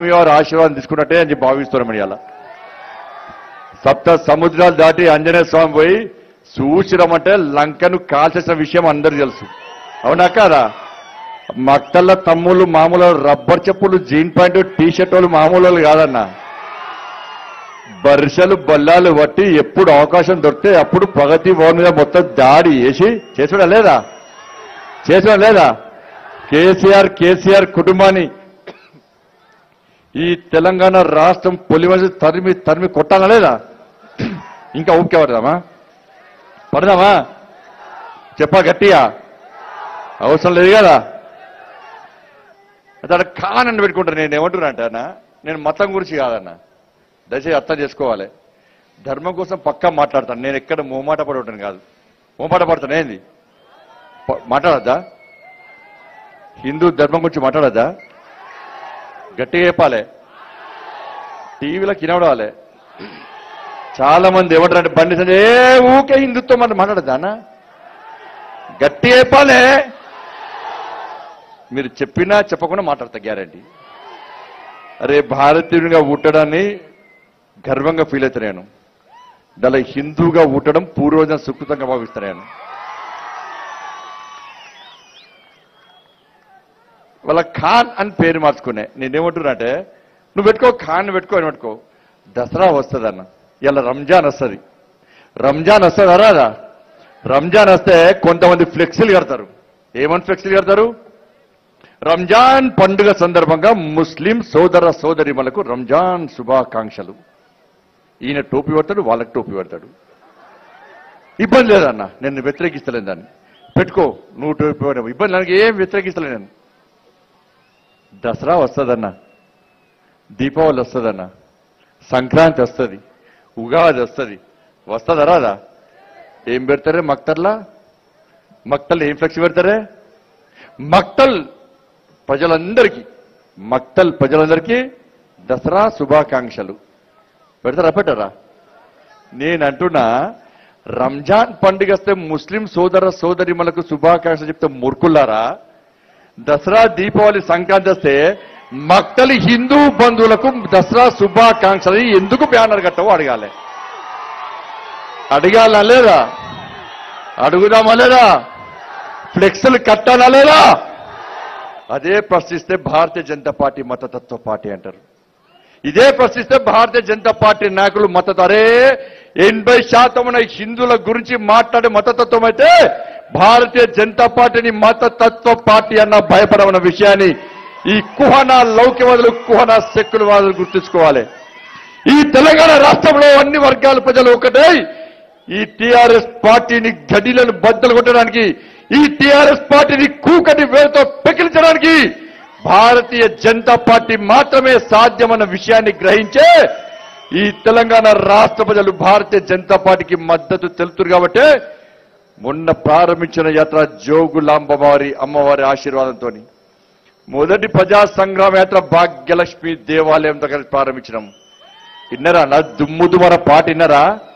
వారి ఆశీర్వాదం తీసుకున్నట్టే అని చెప్పి భావిస్తున్నాం ఇవాళ సప్త సముద్రాలు దాటి ఆంజనేయ స్వామి పోయి చూసిరమంటే లంకను కాల్చేసిన విషయం అందరు తెలుసు అవునా కాదా మక్తల్ల తమ్ముళ్ళు మామూలు రబ్బర్ చెప్పులు జీన్ ప్యాంటు టీ షర్ట్ వాళ్ళు మామూలు వాళ్ళు కాదన్నా బర్షలు బల్లాలు బట్టి ఎప్పుడు అవకాశం దొరికితే అప్పుడు ప్రగతి భవన్ మీద మొత్తం దాడి వేసి చేసుడా లేదా చేసుడా లేదా కేసీఆర్ కేసీఆర్ కుటుంబాన్ని ఈ తెలంగాణ రాష్ట్రం పొలిమసి తరిమి తరిమి కొట్టాలా లేదా ఇంకా ఊపికే పడదామా పడదామా చెప్పా గట్టిగా అవసరం లేదు కదా అతను కానని పెట్టుకుంటారు నేను ఏమంటున్నా అంటే అన్న నేను మతం గురించి కాదన్న దయచేసి అర్థం చేసుకోవాలి ధర్మం కోసం పక్కా మాట్లాడతాను నేను ఎక్కడ మోమాట పడవటం కాదు మోమాట పడతాను ఏంది ప- మాట్లాడద్దా హిందూ ధర్మం గురించి మాట్లాడద్దా గట్టిగా చెప్పాలి టీవీలో కినవడాలి చాలా మంది ఏమంటారు అంటే బండి సంజయ్ ఏ ఊకే హిందుత్వం అంటే మాట్లాడద్దా అన్న గట్టిగా చెప్పాలి మీరు చెప్పినా చెప్పకుండా మాట్లాడతా గ్యారంటీ అరే భారతీయునిగా పుట్టడాన్ని గర్వంగా ఫీల్ అవుతా నేను దాని హిందూగా పుట్టడం పూర్వజన సుకృతంగా భావిస్తా నేను వాళ్ళ ఖాన్ అని పేరు మార్చుకునే నేనేమంటున్నా అంటే నువ్వు పెట్టుకో ఖాన్ పెట్టుకో అని పెట్టుకో దసరా వస్తుంది అన్న ఇలా రంజాన్ వస్తుంది రంజాన్ వస్తుంది రాదా రంజాన్ వస్తే కొంతమంది ఫ్లెక్సీలు కడతారు ఏమని ఫ్లెక్సీలు కడతారు రంజాన్ పండుగ సందర్భంగా ముస్లిం సోదర సోదరిమలకు రంజాన్ శుభాకాంక్షలు ఈయన టోపీ పెడతాడు వాళ్ళకి టోపీ పెడతాడు ఇబ్బంది లేదన్న నేను వ్యతిరేకిస్తలేను దాన్ని పెట్టుకో నువ్వు టోపీ పెట్టు. ఇబ్బంది నాకు ఏం వ్యతిరేకిస్తలేను నేను దసరా వస్తుందన్న దీపావళి వస్తుందన్న సంక్రాంతి వస్తుంది ఉగాది వస్తుంది వస్తుందా రాదా ఏం పెడతారే మక్తర్లా మక్తల్ ఏం ఫ్లెక్స్ పెడతారే మక్తల్ ప్రజలందరికీ మక్తల్ ప్రజలందరికీ దసరా శుభాకాంక్షలు పెడతారా పెట్టారా నేను అంటున్నా రంజాన్ పండుగ వస్తే ముస్లిం సోదర సోదరిమలకు శుభాకాంక్షలు చెప్తే మూర్ఖుల్లారా దసరా దీపావళి సంక్రాంతి వస్తే మక్తలి హిందూ బంధువులకు దసరా శుభాకాంక్షలు ఎందుకు బ్యానర్ కట్టవో అడగాలి అడగాలా లేదా అడుగుదామా లేదా ఫ్లెక్స్లు కట్టాలా లేదా అదే ప్రశ్నిస్తే భారతీయ జనతా పార్టీ మతతత్వ పార్టీ అంటారు ఇదే ప్రశ్నిస్తే భారతీయ జనతా పార్టీ నాయకులు మద్దతు అరే ఎనభై శాతం ఉన్న హిందువుల గురించి మాట్లాడే మతతత్వం అయితే భారతీయ జనతా పార్టీని మతతత్వ పార్టీ అన్న భయపడమన్న విషయాన్ని ఈ కుహన లౌక్యవాదులు కుహన శక్తులవాదులు గుర్తుంచుకోవాలి ఈ తెలంగాణ రాష్ట్రంలో అన్ని వర్గాల ప్రజలు ఒకటే ఈ టిఆర్ఎస్ పార్టీని గడిలను బద్దలు కొట్టడానికి ఈ టిఆర్ఎస్ పార్టీని కూకటి వేలతో పెకిలించడానికి భారతీయ జనతా పార్టీ మాత్రమే సాధ్యమన్న విషయాన్ని గ్రహించే ఈ తెలంగాణ రాష్ట్ర ప్రజలు భారతీయ జనతా పార్టీకి మద్దతు తెలుపుతారు కాబట్టి మొన్న ప్రారంభించిన యాత్ర జోగులాంబవారి అమ్మవారి ఆశీర్వాదంతో మొదటి ప్రజా సంగ్రామ యాత్ర భాగ్యలక్ష్మి దేవాలయం దగ్గర ప్రారంభించినాం విన్నరా నా దుమ్ము దుమర పాట విన్నరా